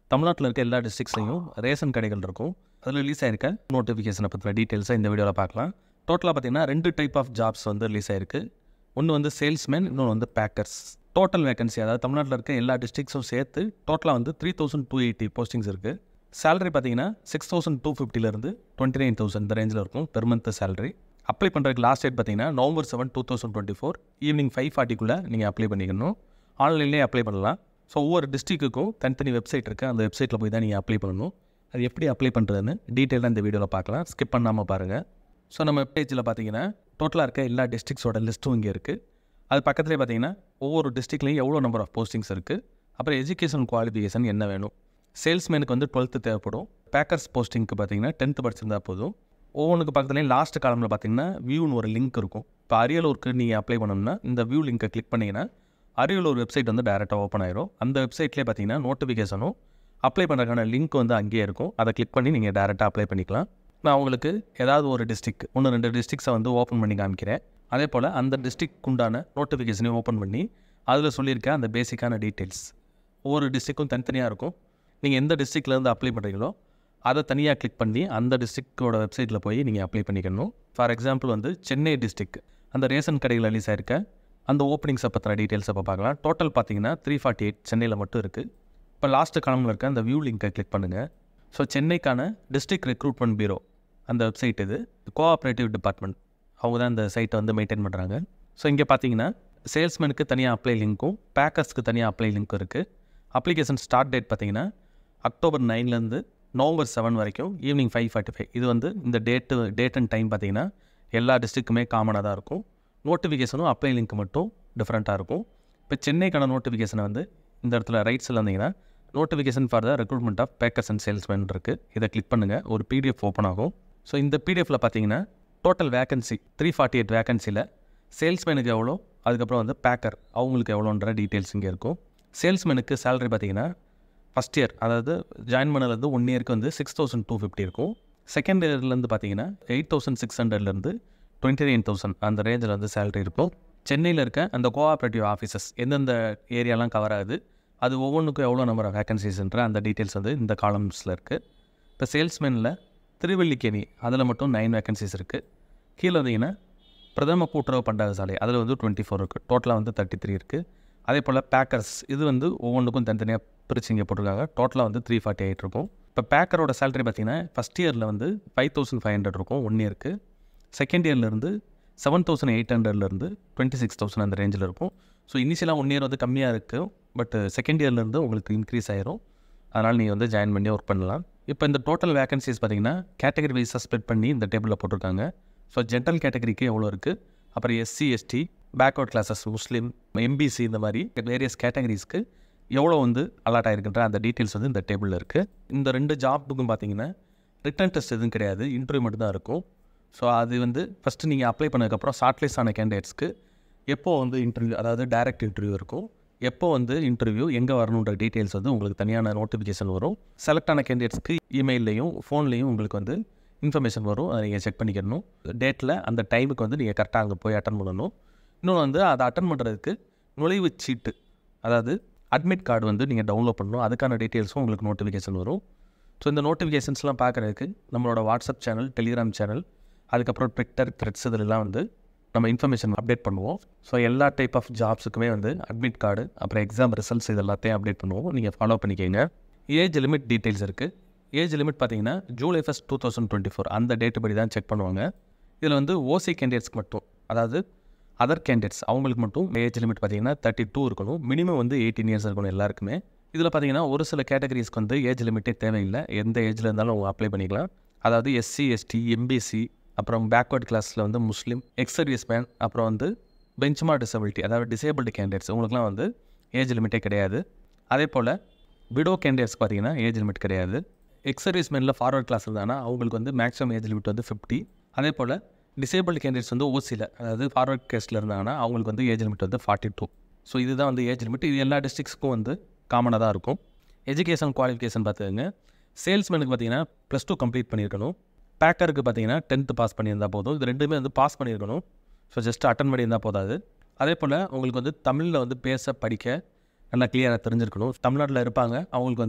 தமிழ்நாட்டில் இருக்க எல்லா டிஸ்ட்ரிக்ஸ்லையும் ரேஷன் கடைகள் இருக்கும் அதில் ரிலீஸ் ஆயிருக்க நோட்டிஃபிகேஷனை பற்றின டீட்டெயில்ஸை இந்த வீடியோவில் பார்க்கலாம் டோட்டலாக பார்த்தீங்கன்னா ரெண்டு டைப் ஆஃப் ஜாப்ஸ் வந்து ரிலீஸ் ஆயிருக்கு ஒன்று வந்து சேல்ஸ்மேன் இன்னொன்று வந்து பேக்கர்ஸ் டோட்டல் வேகன்சி அதாவது தமிழ்நாட்டில் இருக்க எல்லா டிஸ்ட்ரிக்ஸும் சேர்த்து டோட்டலாக வந்து three thousand two eighty postings இருக்குது சேலரி பார்த்தீங்கன்னா சிக்ஸ் தௌசண்ட் டூ ஃபிஃப்டிலேருந்து டுவெண்ட்டி நைன் தௌசண்ட் இந்த ரேஞ்சில் இருக்கும் பெர் மந்த் சேலரி அப்ளை பண்ணுறதுக்கு லாஸ்ட் டேட் பார்த்தீங்கன்னா November seven two thousand twenty four evening five ஃபார்ட்டிக்குள்ளே நீங்கள் அப்ளை பண்ணிக்கணும் ஆன்லைன்லேயே அப்ளை பண்ணலாம் ஸோ ஒவ்வொரு டிஸ்ட்ரிக்ட்டுக்கும் தனித்தனி வெப்சைட் இருக்குது அந்த வெப்சைட்டில் போய் தான் நீங்கள் அப்ளை பண்ணணும் அது எப்படி அப்ளை பண்ணுறதுன்னு டீட்டெயிலாக இந்த வீடியோவில் பார்க்கலாம் ஸ்கிப் பண்ணாமல் பாருங்கள் ஸோ நம்ம பேஜில் பார்த்தீங்கன்னா டோட்டலாக இருக்க எல்லா டிஸ்ட்ரிக்ஸோட லிஸ்ட்டும் இங்கே இருக்குது அது பக்கத்துலேயே பார்த்தீங்கன்னா ஒவ்வொரு டிஸ்ட்ரிக்ட்லையும் எவ்வளோ நம்பர் ஆஃப் போஸ்டிங்ஸ் இருக்குது அப்புறம் எஜுகேஷன் குவாலிஃபிகேஷன் என்ன வேணும் சேல்ஸ்மேனுக்கு வந்து டுவெல்த்து தேவைப்படும் பேக்கர்ஸ் போஸ்டிங்க்கு பார்த்தீங்கன்னா டென்த்து படிச்சிருந்தா போதும் ஒவ்வொன்றுக்கு பக்கத்துலேயும் லாஸ்ட் காலமில் பார்த்தீங்கன்னா வியூன்னு ஒரு லிங்க் இருக்கும் இப்போ அரியலூருக்கு நீங்கள் அப்ளை பண்ணணும்னா இந்த வியூ லிங்கை கிளிக் பண்ணிங்கன்னா அரியலூர் வெப்சைட் வந்து டேரெக்டாக ஓப்பன் ஆயிரும் அந்த வெப்சைட்லேயே பார்த்தீங்கன்னா நோட்டிஃபிகேஷனும் அப்ளை பண்ணுறதுக்கான லிங்க் வந்து அங்கேயே இருக்கும் அதை கிளிக் பண்ணி நீங்கள் டேரெக்டாக அப்ளை பண்ணிக்கலாம் நான் உங்களுக்கு ஏதாவது ஒரு டிஸ்ட்ரிக் ஒன்று ரெண்டு டிஸ்ட்ரிக்ஸை வந்து ஓப்பன் பண்ணி காமிக்கிறேன் அதே போல் அந்த டிஸ்ட்ரிக்ட் உண்டான நோட்டிஃபிகேஷனையும் ஓப்பன் பண்ணி அதில் சொல்லியிருக்க அந்த பேசிக்கான டீட்டெயில்ஸ் ஒவ்வொரு டிஸ்ட்ரிக்கும் தனித்தனியாக இருக்கும் நீங்கள் எந்த டிஸ்ட்ரிக்ட்லேருந்து அப்ளை பண்ணுறீங்களோ அதை தனியாக கிளிக் பண்ணி அந்த டிஸ்ட்ரிக்டோட வெப்சைட்டில் போய் நீங்கள் அப்ளை பண்ணிக்கணும் ஃபார் எக்ஸாம்பிள் வந்து சென்னை டிஸ்ட்ரிக் அந்த ரேஷன் கடையில் ரிலீஸ் ஆயிருக்க அந்த ஓப்பனிங்ஸை பற்றின டீட்டெயில்ஸை இப்போ பார்க்கலாம் டோட்டல் பார்த்தீங்கன்னா த்ரீ ஃபார்ட்டி எயிட் சென்னையில் மட்டும் இருக்குது இப்போ லாஸ்ட்டு காலமில் இருக்க அந்த வியூ லிங்கை கிளிக் பண்ணுங்கள் ஸோ சென்னைக்கான டிஸ்ட்ரிக்ட் ரெக்ரூட்மெண்ட் பீரோ அந்த வெப்சைட் இது கோஆப்ரேட்டிவ் டிபார்ட்மெண்ட் அவங்க தான் இந்த சைட்டை வந்து மெயின்டைன் பண்ணுறாங்க ஸோ இங்கே பார்த்தீங்கன்னா சேல்ஸ்மேனுக்கு தனியாக அப்ளை லிங்க்கும் பேக்கர்ஸ்க்கு தனியாக அப்ளை லிங்க்கும் இருக்குது அப்ளிகேஷன் ஸ்டார்ட் டேட் பார்த்தீங்கன்னா அக்டோபர் நைன்லேருந்து நவம்பர் செவன் வரைக்கும் ஈவினிங் ஃபைவ் ஃபார்ட்டி ஃபைவ் இது வந்து இந்த டேட்டு டேட் அண்ட் டைம் பார்த்தீங்கன்னா எல்லா டிஸ்ட்ரிக்குமே காமனாக தான் இருக்கும் நோட்டிஃபிகேஷனும் அப்ளை லிங்க் மட்டும் டிஃப்ரெண்ட்டாக இருக்கும் இப்போ சென்னைக்கான நோட்டிஃபிகேஷனை வந்து இந்த இடத்துல ரைட்ஸில் வந்தீங்கன்னா notification for the recruitment of packers and salesman இருக்குது இதை கிளிக் பண்ணுங்கள் ஒரு பிடிஎஃப் ஓப்பன் ஆகும் ஸோ இந்த பிடிஎஃப்பில் பார்த்தீங்கன்னா total vacancy three forty eight வேகன்சியில் சேல்ஸ்மேனுக்கு எவ்வளோ அதுக்கப்புறம் வந்து பேக்கர் அவங்களுக்கு எவ்வளோன்ற டீட்டெயில்ஸ் இங்கே இருக்கும் சேல்ஸ்மேனுக்கு சேலரி பார்த்தீங்கன்னா ஃபஸ்ட் இயர் அதாவது ஜாயின் பண்ணதுலேருந்து ஒன் இயருக்கு வந்து சிக்ஸ் தௌசண்ட் டூ ஃபிஃப்டி இருக்கும் செகண்ட் இயர்லேருந்து பார்த்தீங்கன்னா எயிட் தௌசண்ட் சிக்ஸ் ஹண்ட்ரட்லேருந்து டுவெண்ட்டி நைன் தௌசண்ட் அந்த ரேஞ்சில் வந்து சேலரி இருக்கும் சென்னையில் இருக்க அந்த கோஆப்ரேட்டிவ் ஆஃபீஸஸ் எந்தெந்த ஏரியாலாம் கவர் ஆகுது அது ஒவ்வொன்றுக்கும் எவ்வளோ நம்பர் ஆஃப் வேகன்சிஸ்ன்ற அந்த டீட்டெயில்ஸ் வந்து இந்த காலம்ஸில் இருக்குது இப்போ சேல்ஸ்மேனில் திருவல்லிக்கேணி அதில் மட்டும் நைன் வேகன்சிஸ் இருக்குது கீழே வந்தீங்கன்னா பிரதம கூட்டுறவு பண்டக சாலை அதில் வந்து டுவெண்ட்டி ஃபோர் இருக்குது டோட்டலாக வந்து தேர்ட்டி த்ரீ இருக்குது அதே போல் பேக்கர்ஸ் இது வந்து ஒவ்வொன்றுக்கும் தனித்தனியாக பிரிச்சு இங்கே போட்டிருக்காங்க டோட்டலாக வந்து த்ரீ ஃபார்ட்டி எயிட் இருக்கும் இப்போ பேக்கரோட சேலரி பார்த்தீங்கன்னா ஃபஸ்ட் இயரில் வந்து ஃபைவ் தௌசண்ட் ஃபைவ் ஹண்ட்ரட் இருக்கும் ஒன் இயருக்கு செகண்ட் இயர்லேருந்து செவன் தௌசண்ட் எயிட் ஹண்ட்ரட்லேருந்து டுவெண்ட்டி சிக்ஸ் தௌசண்ட் அந்த ரேஞ்சில் இருக்கும் ஸோ இனிஷியலாக ஒன் இயர் வந்து கம்மியாக இருக்குது பட் செகண்ட் இயர்லேருந்து உங்களுக்கு இன்க்ரீஸ் ஆயிரும் அதனால் நீங்கள் வந்து ஜாயின் பண்ணி ஒர்க் பண்ணலாம் இப்போ இந்த டோட்டல் வேகன்சிஸ் பார்த்தீங்கன்னா கேட்டகரி வைஸாக ஸ்ப்ளிட் பண்ணி இந்த டேபிளில் போட்டிருக்காங்க ஸோ ஜென்ரல் கேட்டகரிக்கு எவ்வளோ இருக்குது அப்புறம் SC ST backward classes Muslim MBC இந்த மாதிரி வேரியஸ் கேட்டகரிஸ்க்கு எவ்வளோ வந்து அலாட் ஆகிருக்குன்ற அந்த டீட்டெயில்ஸ் வந்து இந்த டேபிளில் இருக்குது இந்த ரெண்டு ஜாப்புக்கும் பார்த்தீங்கன்னா ரிட்டன் டெஸ்ட் எதுவும் கிடையாது இன்டர்வியூ மட்டும் தான் இருக்கும் ஸோ அது வந்து ஃபஸ்ட்டு நீங்கள் அப்ளை பண்ணதுக்கப்புறம் ஷார்ட்லிஸ்ட் ஆன கேண்டிடேட்ஸ்க்கு எப்போ வந்து இன்டர்வியூ அதாவது டைரக்ட் இன்டர்வியூ இருக்கும் எப்போ வந்து இன்டர்வியூ எங்கே வரணுன்ற டீட்டெயில்ஸ் வந்து உங்களுக்கு தனியான நோட்டிஃபிகேஷன் வரும் செலக்ட் ஆன கேண்டிடேட்ஸ்க்கு இமெயிலையும் ஃபோன்லேயும் உங்களுக்கு வந்து இன்ஃபர்மேஷன் வரும் அதை நீங்கள் செக் பண்ணிக்கணும் டேட்டில் அந்த டைமுக்கு வந்து நீங்கள் கரெக்டாக அங்கே போய் அட்டன் பண்ணணும் இன்னொன்று வந்து அதை அட்டன் பண்ணுறதுக்கு நுழைவுச் சீட்டு அதாவது அட்மிட் கார்டு வந்து நீங்கள் டவுன்லோட் பண்ணணும் அதுக்கான டீட்டெயில்ஸும் உங்களுக்கு நோட்டிஃபிகேஷன் வரும் ஸோ இந்த நோட்டிஃபிகேஷன்ஸ்லாம் பார்க்குறதுக்கு நம்மளோட வாட்ஸ்அப் சேனல் டெலிகிராம் சேனல் அதுக்கப்புறம் ட்விட்டர் த்ரெட்ஸ் இதிலெல்லாம் வந்து நம்ம இன்ஃபர்மேஷன் அப்டேட் பண்ணுவோம் ஸோ எல்லா டைப் ஆஃப் ஜாப்ஸுக்குமே வந்து அட்மிட் கார்டு அப்புறம் எக்ஸாம் ரிசல்ட்ஸ் இது எல்லாத்தையும் அப்டேட் பண்ணுவோம் நீங்கள் ஃபாலோ பண்ணிக்கோங்க ஏஜ் லிமிட் டீட்டெயில்ஸ் இருக்குது ஏஜ் லிமிட் பார்த்தீங்கன்னா July first two thousand twenty four அந்த டேட்டு படி தான் செக் பண்ணுவாங்க இதில் வந்து ஓசி கேண்டிடேட்ஸ்க்கு மட்டும் அதாவது அதர் கேண்டிடேட்ஸ் அவங்களுக்கு மட்டும் ஏஜ் லிமிட் பார்த்தீங்கன்னா தேர்ட்டி டூ இருக்கணும் மினிமம் வந்து எயிட்டீன் இயர்ஸ் இருக்கணும் எல்லாருக்குமே இதில் பார்த்தீங்கன்னா ஒரு சில கேட்டகரிஸ்க்கு வந்து ஏஜ் லிமிட்டே தேவையில்லை எந்த ஏஜில் இருந்தாலும் அவங்க அப்ளை பண்ணிக்கலாம் அதாவது எஸ்சி எஸ்டி எம்பிசி அப்புறம் பேக்வர்ட் கிளாஸில் வந்து முஸ்லீம் எக்ஸ் சர்வீஸ் மேன் அப்புறம் வந்து பெஞ்ச்மா டிசபிலிட்டி அதாவது டிசேபிள்டு கேண்டிடேட்ஸ் உங்களுக்குலாம் வந்து ஏஜ் லிமிட்டே கிடையாது அதே போல் விடோ கேண்டிடேட்ஸ் பார்த்தீங்கன்னா ஏஜ் லிமிட் கிடையாது எக்ஸ் சர்வீஸ் மேனில் ஃபார்வர்ட் கிளாஸ் இருந்தாங்கன்னா அவங்களுக்கு வந்து மேக்ஸிமம் ஏஜ் லிமிட் வந்து ஃபிஃப்டி அதே போல் டிசேபிள்டு கேண்டிடேட்ஸ் வந்து ஓசியில் அதாவது ஃபார்வர்ட் கேஸ்ட்டில் இருந்தாங்கன்னா அவங்களுக்கு வந்து ஏஜ் லிமிட் வந்து ஃபார்ட்டி டூ ஸோ இதுதான் வந்து ஏஜ் லிமிட் இது எல்லா டிஸ்ட்ரிக்ஸ்க்கும் வந்து காமனாக தான் இருக்கும் எஜுகேஷன் குவாலிஃபிகேஷன் பார்த்துக்கங்க சேல்ஸ்மேனுக்கு பார்த்தீங்கன்னா ப்ளஸ் டூ கம்ப்ளீட் பண்ணியிருக்கணும் பேக்கருக்கு பார்த்தீங்கன்னா டென்த்து பாஸ் பண்ணியிருந்தால் போதும் இது ரெண்டுமே வந்து பாஸ் பண்ணியிருக்கணும் ஸோ ஜஸ்ட் அட்டன் பண்ணியிருந்தால் போதாது அதே போல் உங்களுக்கு வந்து தமிழில் வந்து பேச படிக்க நல்லா கிளியராக தெரிஞ்சிருக்கணும் தமிழ்நாட்டில் இருப்பாங்க அவங்களுக்கு வந்து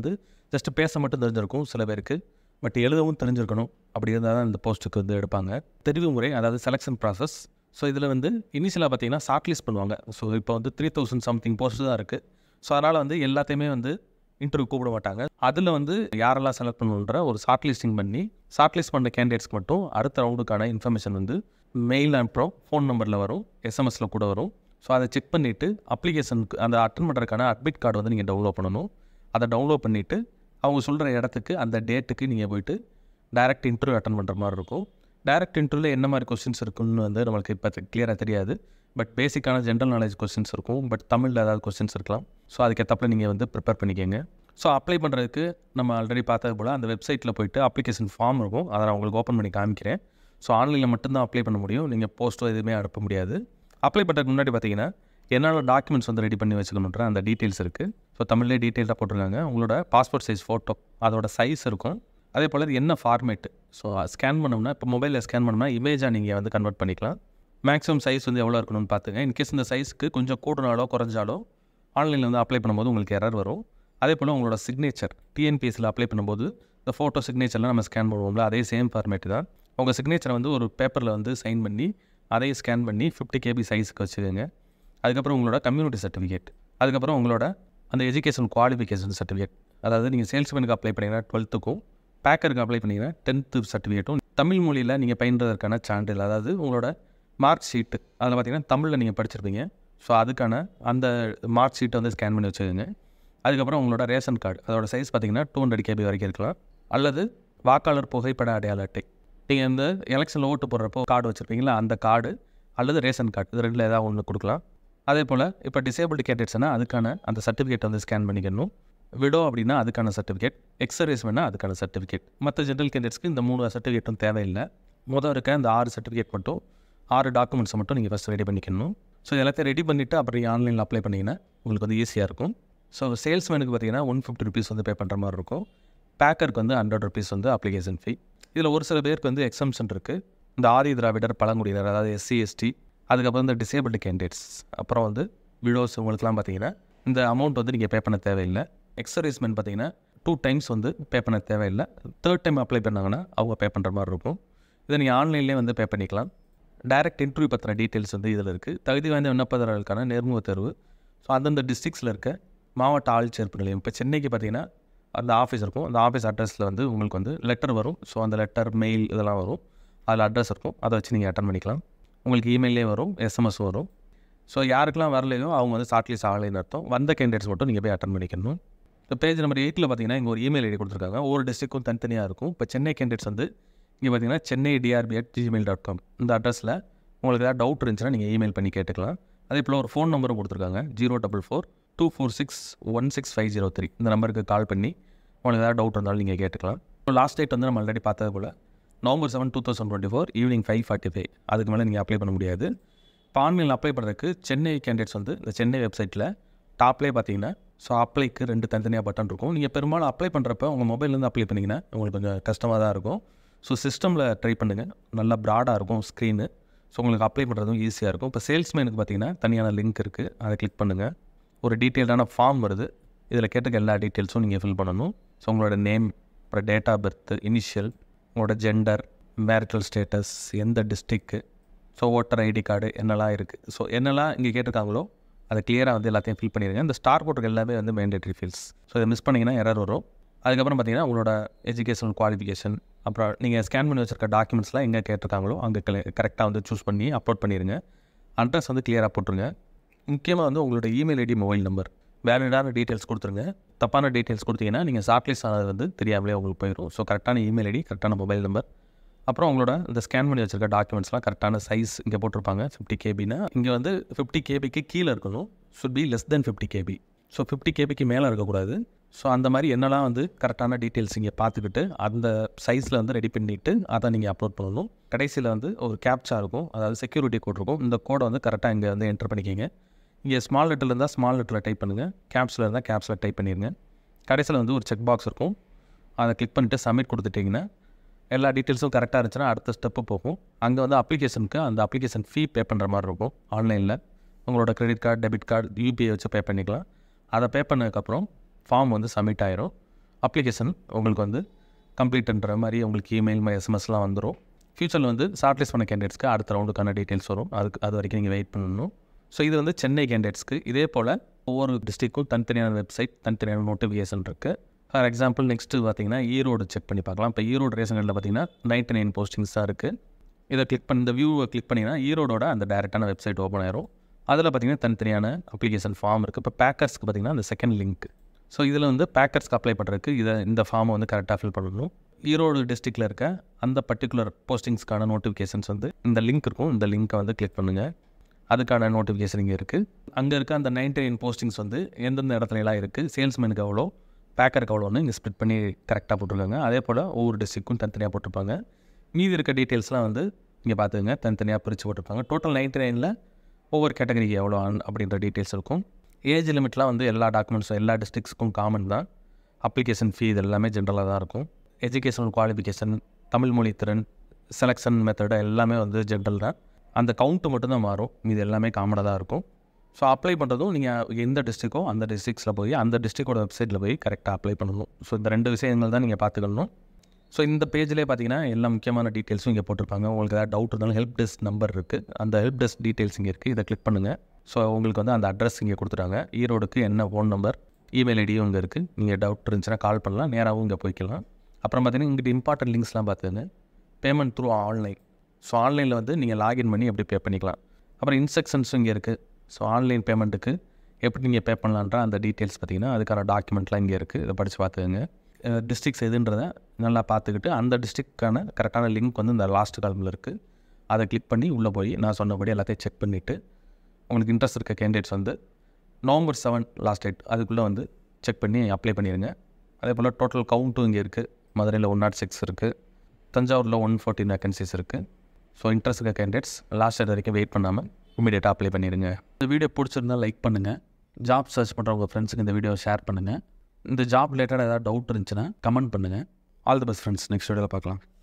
ஜஸ்ட் பேச மட்டும் தெரிஞ்சிருக்கும் சில பேருக்கு பட் எழுதவும் தெரிஞ்சிருக்கணும் அப்படி இருந்தால் தான் இந்த போஸ்ட்டுக்கு வந்து எடுப்பாங்க தெரிவு முறை அதாவது செலெக்ஷன் ப்ராசஸ் ஸோ இதில் வந்து இனிஷியலாக பார்த்தீங்கன்னா ஷார்ட் லிஸ்ட் பண்ணுவாங்க ஸோ இப்போ வந்து த்ரீ தௌசண்ட் சம்திங் போஸ்ட் தான் இருக்குது ஸோ அதனால் வந்து எல்லாத்தையுமே வந்து இன்டர்வியூ கூப்பிட மாட்டாங்க அதில் வந்து யாரெல்லாம் செலக்ட் பண்ணணுன்ற ஒரு ஷார்ட் லிஸ்டிங் பண்ணி ஷார்ட் லிஸ்ட் பண்ண கேண்டிடேட்ஸ்க்கு மட்டும் அடுத்த ரவுண்டுக்கான இன்ஃபர்மேஷன் வந்து மெயில் அனுப்புகிறோம் ஃபோன் நம்பரில் வரும் எஸ்எம்எஸில் கூட வரும் ஸோ அதை செக் பண்ணிவிட்டு அப்ளிகேஷனுக்கு அந்த அட்டன் பண்ணுறதுக்கான அட்மிட் கார்டு வந்து நீங்கள் டவுன்லோட் பண்ணணும் அதை டவுன்லோட் பண்ணிவிட்டு அவங்க சொல்கிற இடத்துக்கு அந்த டேட்டுக்கு நீங்கள் போயிட்டு டைரக்ட் இன்டர்வியூ அட்டன் பண்ணுற மாதிரி இருக்கும் டைரக்ட் இன்டர்வியூவில் என்ன மாதிரி கொஸ்டின்ஸ் இருக்குன்னு வந்து நம்மளுக்கு இப்போ கிளியராக தெரியாது பட் பேசிக்கான ஜென்ரல் நாலேஜ் கொஸ்டின்ஸ் இருக்கும் பட் தமிழில் ஏதாவது கொஸ்டின்ஸ் இருக்கலாம் ஸோ அதுக்கேற்றப்பல நீங்கள் வந்து ப்ரிப்பேர் பண்ணிக்கோங்க ஸோ அப்ளை பண்ணுறதுக்கு நம்ம ஆல்ரெடி பார்த்தது போல் அந்த வெப்சைட்டில் போயிட்டு அப்ளிகேஷன் ஃபார்ம் இருக்கும் அதை நான் உங்களுக்கு ஓப்பன் பண்ணி காமிக்கிறேன் ஸோ ஆன்லைனில் மட்டும்தான் அப்ளை பண்ண முடியும் நீங்கள் போஸ்ட்டோ எதுவுமே அனுப்ப முடியாது அப்ளை பண்ணுறதுக்கு முன்னாடி பார்த்தீங்கன்னா என்னென்ன டாக்குமெண்ட்ஸ் வந்து ரெடி பண்ணி வச்சுக்கணுன்ற அந்த டீட்டெயில்ஸ் இருக்குது ஸோ தமிழ்லேயே டீட்டெயிலாக போட்டிருக்காங்க உங்களோட பாஸ்போர்ட் சைஸ் ஃபோட்டோ அதோட சைஸ் இருக்கும் அதே போல் இது என்ன ஃபார்மேட்டு ஸோ ஸ்கேன் பண்ணோம்னா இப்போ மொபைலில் ஸ்கேன் பண்ணோம்னா இமேஜாக நீங்கள் வந்து கன்வெர்ட் பண்ணிக்கலாம் மேக்ஸிமம் சைஸ் வந்து எவ்வளோ இருக்கணும்னு பார்த்துங்க இன்கேஸ் இந்த சைஸ்க்கு கொஞ்சம் கூடுனாலோ குறைஞ்சாலோ ஆன்லைனில் வந்து அப்ளை பண்ணும்போது உங்களுக்கு எரர் வரும் அதே போல் உங்களோட சிக்னேச்சர் டிஎன்பிஎஸ்சியில் அப்ளை பண்ணும்போது இந்த ஃபோட்டோ சிக்னேச்சர்லாம் நம்ம ஸ்கேன் பண்ணுவோம்ல அதே சேம் ஃபார்மேட் தான் உங்கள் சிக்னேச்சரை வந்து ஒரு பேப்பரில் வந்து சைன் பண்ணி அதையும் ஸ்கேன் பண்ணி ஃபிஃப்டி கேபி சைஸுக்கு வச்சுக்கோங்க அதுக்கப்புறம் உங்களோட கம்யூனிட்டி சர்டிஃபிகேட் அதுக்கப்புறம் உங்களோட அந்த எஜுகேஷன் குவாலிஃபிகேஷன் சர்டிஃபிகேட் அதாவது நீங்கள் சேல்ஸ்மேனுக்கு அப்ளை பண்ணிங்கன்னா டுவெல்த்துக்கும் பேக்கருக்கு அப்ளை பண்ணிங்கன்னா டென்த்து சர்டிஃபிகேட்டும் தமிழ் மொழியில் நீங்கள் பயின்றதற்கான சான்றிதழ் அதாவது உங்களோட மார்க் ஷீட்டு அதில் பார்த்தீங்கன்னா தமிழில் நீங்கள் படிச்சிருப்பீங்க ஸோ அதுக்கான அந்த மார்க் ஷீட்டை வந்து ஸ்கேன் பண்ணி வச்சுக்கோங்க அதுக்கப்புறம் உங்களோட ரேஷன் கார்டு அதோட சைஸ் பார்த்தீங்கன்னா டூ ஹண்ட்ரட் கேபி வரைக்கும் இருக்கலாம் அல்லது வாக்காளர் புகைப்பட அடையாள அட்டை நீங்கள் இந்த எலெக்ஷனில் ஓட்டு போடுறப்போ கார்டு வச்சுருப்பீங்களா அந்த கார்டு அல்லது ரேஷன் கார்டு இது ரெண்டில் ஏதாவது ஒன்று கொடுக்கலாம் அதே போல் இப்போ டிசேபிள்டு கேண்டிடேட்ஸ்னால் அதுக்கான அந்த சர்டிஃபிகேட் வந்து ஸ்கேன் பண்ணிக்கணும் விடோ அப்படின்னா அதுக்கான சர்டிஃபிகேட் எக்ஸர்வீஸ் வேணால் அதுக்கான சர்டிஃபிகேட் மற்ற ஜென்ரல் கேண்டிடேட்ஸ்க்கு இந்த மூணு சர்டிஃபிகேட்டும் தேவையில்லை மொதல் இருக்க இந்த ஆறு சர்டிஃபிகேட் மட்டும் ஆறு டாக்குமெண்ட்ஸை மட்டும் நீங்கள் ஃபஸ்ட் ரெடி பண்ணிக்கணும் ஸோ எல்லாத்தையும் ரெடி பண்ணிவிட்டு அப்புறம் நீங்கள் ஆன்லைனில் அப்ளை பண்ணிங்கன்னா உங்களுக்கு வந்து ஈஸியாக இருக்கும் ஸோ சேல்ஸ்மேனுக்கு பார்த்தீங்கன்னா ஒன் ஃபிஃப்டி ருபீஸ் வந்து பே பண்ணுற மாதிரி இருக்கும் பேக்கருக்கு வந்து ஹண்ட்ரட் ருபீஸ் வந்து அப்ளிகேஷன் ஃபீ இதில் ஒரு சில பேருக்கு வந்து எக்ஸம்ஷன் இருக்குது இந்த ஆதி திராவிடர் பழங்குடியினர் அதாவது எஸ்சி எஸ்டி அதுக்கப்புறம் இந்த டிசேபிள்டு கேண்டிடேட்ஸ் அப்புறம் வந்து விடோஸ் உங்களுக்குலாம் பார்த்தீங்கன்னா இந்த அமௌண்ட் வந்து நீங்கள் பே பண்ண தேவையில்லை எக்ஸர்வீஸ்மென் பார்த்தீங்கன்னா டூ டைம்ஸ் வந்து பே பண்ண தேவையில்லை தேர்ட் டைம் அப்ளை பண்ணாங்கன்னா அவங்க பே பண்ணுற மாதிரி இருக்கும் இதை நீங்கள் ஆன்லைன்லேயே வந்து பே பண்ணிக்கலாம் டைரக்ட் இன்டர்வியூ பற்றின டீட்டெயில்ஸ் வந்து இதில் இருக்குது தகுதி வாய்ந்த விண்ணப்பதாரர்களுக்கான நேர்முக தேர்வு ஸோ அந்தந்த டிஸ்ட்ரிக்ஸில் இருக்க மாவட்ட ஆட்சியர்ப்பு நிலையம் இப்போ சென்னைக்கு பார்த்தீங்கன்னா அந்த ஆஃபீஸ் இருக்கும் அந்த ஆஃபீஸ் அட்ரஸில் வந்து உங்களுக்கு வந்து லெட்டர் வரும் ஸோ அந்த லெட்டர் மெயில் இதெல்லாம் வரும் அதில் அட்ரஸ் இருக்கும் அதை வச்சு நீங்கள் அட்டன் பண்ணிக்கலாம் உங்களுக்கு இமெயிலே வரும் எஸ்எம்எஸ் வரும் ஸோ யாருக்கெல்லாம் வரலையோ அவங்க வந்து ஷார்ட்லிஸ்ட் ஆகலைன்னு அர்த்தம் வந்த கேண்டிடேட்ஸ் மட்டும் நீங்கள் போய் அட்டன் பண்ணிக்கணும் இப்போ பேஜ் நம்பர் எயிட்டில் பார்த்தீங்கன்னா இங்கே ஒரு இமெயில் ஐடி கொடுத்துருக்காங்க ஒவ்வொரு டிஸ்ட்ரிக்கும் தனித்தனியாக இருக்கும் இப்போ சென்னை கேண்டிடேட்ஸ் வந்து இங்கே பார்த்தீங்கன்னா Chennai TRP at Gmail dot com இந்த அட்ரஸில் உங்களுக்கு ஏதாவது டவுட் இருந்துச்சுன்னா நீங்கள் இமெயில் பண்ணி கேட்டுக்கலாம் அதே போல் ஒரு ஃபோன் நம்பரும் கொடுத்துருக்காங்க zero double four two four six one six five zero three இந்த நம்பருக்கு கால் பண்ணி உங்களுக்கு ஏதாவது டவுட் இருந்தாலும் நீங்கள் கேட்டுக்கலாம் இப்போ லாஸ்ட் டேட் வந்து நம்ம ஆல்ரெடி பார்த்தது போல் November seven two thousand twenty four evening five forty five அதுக்கு மேலே நீங்கள் அப்ளை பண்ண முடியாது இப்போ ஆன்லைனில் அப்ளை பண்ணுறதுக்கு சென்னை கேண்டிடேட்ஸ் வந்து இந்த சென்னை வெப்சைட்டில் டாப்லேயே பார்த்தீங்கன்னா ஸோ அப்ளைக்கு ரெண்டு தனித்தனியாக பட்டன் இருக்கும் நீங்கள் பெரும்பாலும் அப்ளை பண்ணுறப்ப உங்கள் மொபைல்லேருந்து அப்ளை பண்ணிங்கன்னா உங்களுக்கு கொஞ்சம் கஷ்டமாக தான் இருக்கும் ஸோ சிஸ்டமில் ட்ரை பண்ணுங்கள் நல்லா ப்ராடாக இருக்கும் ஸ்க்ரீனு ஸோ உங்களுக்கு அப்ளை பண்ணுறதும் ஈஸியாக இருக்கும் இப்போ சேல்ஸ்மேனுக்கு பார்த்தீங்கன்னா தனியான லிங்க் இருக்குது அதை கிளிக் பண்ணுங்கள் ஒரு டீட்டெயில்டான ஃபார்ம் வருது இதில் கேட்டுக்க எல்லா டீட்டெயில்ஸும் நீங்கள் ஃபில் பண்ணணும் ஸோ உங்களோட நேம் அப்புறம் டேட் ஆஃப் பர்த் இனிஷியல் உங்களோட ஜெண்டர் மேரிட்டல் ஸ்டேட்டஸ் எந்த டிஸ்ட்ரிக்கு ஸோ ஓட்டர் ஐடி கார்டு என்னெல்லாம் இருக்குது ஸோ என்னெல்லாம் இங்கே கேட்டிருக்காங்களோ அதை கிளியராக வந்து எல்லாத்தையும் ஃபில் பண்ணிடுங்க இந்த ஸ்டார் போட்டிருக்க எல்லாமே வந்து மேண்டேட்ரி ஃபீல்ஸ் ஸோ இதை மிஸ் பண்ணிங்கன்னா எரர் வரும் அதுக்கப்புறம் பார்த்தீங்கன்னா உங்களோட எஜுகேஷனல் குவாலிஃபிகேஷன் அப்புறம் நீங்கள் ஸ்கேன் பண்ணி வச்சிருக்க டாக்குமெண்ட்ஸ்லாம் எங்கே கேட்டிருக்காங்களோ அங்கே கரெக்டாக வந்து சூஸ் பண்ணி அப்லோட் பண்ணிடுங்க அட்ரஸ் வந்து கிளியராக போட்டுருங்க முக்கியமாக வந்து உங்களோட இமெயில் ஐடி மொபைல் நம்பர் வேலிடான டீட்டெயில்ஸ் கொடுத்துருங்க தப்பான டீட்டெயில்ஸ் கொடுத்தீங்கன்னா நீங்கள் ஷார்ட்லிஸ்ட் ஆனது வந்து தெரியாமலே உங்களுக்கு போயிடும் ஸோ கரெக்டான இமெயில் ஐடி கரெக்டான மொபைல் நம்பர் அப்புறம் உங்களோட இந்த ஸ்கேன் பண்ணி வச்சிருக்க டாக்குமெண்ட்ஸ்லாம் கரெக்டான சைஸ் இங்கே போட்டிருப்பாங்க ஃபிஃப்டி கேபினா இங்கே வந்து ஃபிஃப்டி கேபிக்கு கீழே இருக்கணும் should be less than fifty KB so fifty கேபிக்கு மேலே இருக்கக்கூடாது ஸோ அந்த மாதிரி என்னெல்லாம் வந்து கரெக்டான டீட்டெயில்ஸ் இங்கே பார்த்துக்கிட்டு அந்த சைஸில் வந்து ரெடி பண்ணிவிட்டு அதை நீங்கள் அப்லோட் பண்ணணும் கடைசியில் வந்து ஒரு கேப்சா இருக்கும் அதாவது செக்யூரிட்டி கோட் இருக்கும் இந்த கோடை வந்து கரெக்டாக இங்கே வந்து என்டர் பண்ணிக்கிங்க இங்கே ஸ்மால் லெட்டரில் இருந்தால் ஸ்மால் லெட்டரில் டைப் பண்ணுங்கள் கேப்ஸில் இருந்தால் கேப்ஸில் டைப் பண்ணிடுங்க கடைசியில் வந்து ஒரு செக் பாக்ஸ் இருக்கும் அதை கிளிக் பண்ணிவிட்டு சப்மிட் கொடுத்துட்டிங்கன்னா எல்லா டீட்டெயில்ஸும் கரெக்டாக இருந்துச்சுன்னா அடுத்த ஸ்டெப்பு போகும் அங்கே வந்து அப்ளிகேஷனுக்கு அந்த அப்ளிகேஷன் ஃபீ பே பண்ணுற மாதிரி இருக்கும் ஆன்லைனில் உங்களோட credit card debit card UPI வச்சு பே பண்ணிக்கலாம் அதை பே பண்ணதுக்கப்புறம் ஃபார்ம் வந்து சப்மிட் ஆயிரும் அப்ளிகேஷன் உங்களுக்கு வந்து கம்ப்ளீட்ன்ற மாதிரி உங்களுக்கு இமெயில் மாதிரி எஸ்எம்எஸ்லாம் வந்துடும் ஃப்யூச்சரில் வந்து ஷார்ட்லிஸ்ட் பண்ண கேண்டிடேட்ஸ்க்கு அடுத்த ரவுண்டுக்கான டீட்டெயில்ஸ் வரும் அதுக்கு அது வரைக்கும் நீங்கள் வெயிட் பண்ணணும் ஸோ இது வந்து சென்னை கேண்டிடேட்ஸ்க்கு இதே போல் ஒவ்வொரு டிஸ்ட்ரிக்கும் தனித்தனியான வெப்சைட் தனித்தனியான நோட்டிஃபிகேஷன் இருக்குது ஃபார் எக்ஸாம்பிள் நெக்ஸ்ட்டு பார்த்தீங்கன்னா ஈரோடு செக் பண்ணி பார்க்கலாம் இப்போ ஈரோடு ரேஷன் கார்டில் பார்த்தீங்கன்னா நைன்ட்டி நைன் போஸ்டிங்ஸ் தான் இருக்குது இதை கிளிக் பண்ணி இந்த வியூவை கிளிக் பண்ணிங்கன்னா ஈரோடோட அந்த டேரெக்டான வெப்சைட் ஓப்பன் ஆயிரும் அதில் பார்த்தீங்கன்னா தனித்தனியான அப்ளிகேஷன் ஃபார்ம் இருக்குது இப்போ பேக்கர்ஸ்க்கு பார்த்தீங்கன்னா அந்த செகண்ட் லிங்க் ஸோ இதில் வந்து பேக்கர்ஸ்க்கு அப்ளை பண்ணுறதுக்கு இதை இந்த ஃபார்மை வந்து கரெக்டாக ஃபில் பண்ணணும் ஈரோடு டிஸ்ட்ரிக்டில் இருக்க அந்த பர்டிகுலர் போஸ்டிங்ஸ்க்கான நோட்டிஃபிகேஷன்ஸ் வந்து இந்த லிங்க் இருக்கும் இந்த லிங்க்கை வந்து கிளிக் பண்ணுங்கள் அதுக்கான நோட்டிஃபிகேஷன் இங்கே இருக்குது அங்கே இருக்க அந்த நைன்டி நைன் போஸ்டிங்ஸ் வந்து எந்தெந்த இடத்துலலாம் இருக்குது சேல்ஸ்மேனுக்கு எவ்வளோ பேக்கருக்கு எவ்வளோன்னு இங்கே ஸ்ப்ளிட் பண்ணி கரெக்டாக போட்டிருக்காங்க அதே போல் ஒவ்வொரு டிஸ்ட்ரிக்கும் தனித்தனியாக போட்டிருப்பாங்க மீதி இருக்க டீட்டெயில்ஸ்லாம் வந்து இங்கே பார்த்துங்க தனித்தனியாக பிரித்து போட்டிருப்பாங்க டோட்டல் நைன்டி நைனில் ஒவ்வொரு கேட்டகரிக்கு எவ்வளோ ஆன் அப்படின்ற டீட்டெயில்ஸ் இருக்கும் ஏஜ் லிமிட்லாம் வந்து எல்லா டாக்குமெண்ட்ஸும் எல்லா டிஸ்ட்ரிக்ஸ்க்கும் காமன் தான் அப்ளிகேஷன் ஃபீ இது எல்லாமே ஜென்ரலாக தான் இருக்கும் எஜுகேஷனல் குவாலிஃபிகேஷன் தமிழ் மொழி திறன் செலெக்ஷன் மெத்தடு எல்லாமே வந்து ஜென்ரல் தான் அந்த கவுண்ட்டு மட்டும்தான் மாறும் இது எல்லாமே காமனாக தான் இருக்கும் ஸோ அப்ளை பண்ணுறதும் நீங்கள் எந்த டிஸ்ட்ரிக்கோ அந்த டிஸ்ட்ரிக்ஸில் போய் அந்த டிஸ்ட்ரிக்டோட வெப்சைட்டில் போய் கரெக்டாக அப்ளை பண்ணணும் ஸோ இந்த ரெண்டு விஷயங்கள் தான் நீங்கள் பார்த்துக்கணும் ஸோ இந்த பேஜ்லேயே பார்த்தீங்கன்னா எல்லா முக்கியமான டீட்டெயில்ஸும் இங்கே போட்டிருப்பாங்க உங்களுக்கு ஏதாவது டவுட் இருந்தாலும் ஹெல்ப் டெஸ்க் நம்பர் இருக்குது அந்த ஹெல்ப் டெஸ்க் டீட்டெயில்ஸ் இங்கே இருக்குது இதை கிளிக் பண்ணுங்கள் ஸோ உங்களுக்கு வந்து அந்த அட்ரஸ் இங்கே கொடுத்துட்டாங்க ஈரோடுக்கு என்ன ஃபோன் நம்பர் இமெயில் ஐடியும் இங்கே இருக்குது நீங்கள் டவுட் இருந்துச்சுன்னா கால் பண்ணலாம் நேராகவும் இங்கே போய்க்கலாம் அப்புறம் பார்த்தீங்கன்னா இங்கிட்ட இம்பார்ட்டன்ட் லிங்க்ஸ்லாம் பார்த்துங்க பேமெண்ட் த்ரூ ஆன்லைன் ஸோ ஆன்லைனில் வந்து நீங்கள் லாகின் பண்ணி எப்படி பே பண்ணிக்கலாம் அப்புறம் இன்ஸ்ட்ரக்ஷன்ஸும் இங்கே இருக்குது ஸோ ஆன்லைன் பேமெண்ட்டுக்கு எப்படி நீங்கள் பே பண்ணலான்ற அந்த டீட்டெயில்ஸ் பார்த்தீங்கன்னா அதுக்கான டாக்குமெண்ட்லாம் இங்கே இருக்குது இதை படித்து பார்த்துக்கங்க டிஸ்ட்ரிக்ஸ் எதுன்றதை நல்லா பார்த்துக்கிட்டு அந்த டிஸ்ட்ரிக்டான கரெக்டான லிங்க் வந்து இந்த லாஸ்ட் காலமில் இருக்குது அதை கிளிக் பண்ணி உள்ளே போய் நான் சொன்னபடி எல்லாத்தையும் செக் பண்ணிவிட்டு உங்களுக்கு இன்ட்ரெஸ்ட் இருக்க கேண்டிடேட்ஸ் வந்து நவம்பர் செவன் லாஸ்ட் டேட் அதுக்குள்ளே வந்து செக் பண்ணி அப்ளை பண்ணிடுங்க அதே போல் டோட்டல் கவுண்ட்டும் இங்கே இருக்குது மதுரையில் ஒன் நாட் சிக்ஸ் இருக்குது தஞ்சாவூரில் ஒன் ஃபோர்டீன் வேகன்சிஸ் இருக்குது ஸோ இன்ட்ரெஸ்ட் இருக்க கேண்டிடேட்ஸ் லாஸ்ட் டேட் வரைக்கும் வெயிட் பண்ணாமல் இமீடியட்டாக அப்ளை பண்ணிடுங்க இந்த வீடியோ பிடிச்சிருந்தா லைக் பண்ணுங்கள் ஜாப் சர்ச் பண்ணுற உங்கள் ஃப்ரெண்ட்ஸுக்கு இந்த வீடியோ ஷேர் பண்ணுங்கள் இந்த ஜாப் ரிலேட்டடாக ஏதாவது டவுட் இருந்துச்சுன்னா கமெண்ட் பண்ணுங்கள் all the best friends next வீடியோவில் பார்க்கலாம்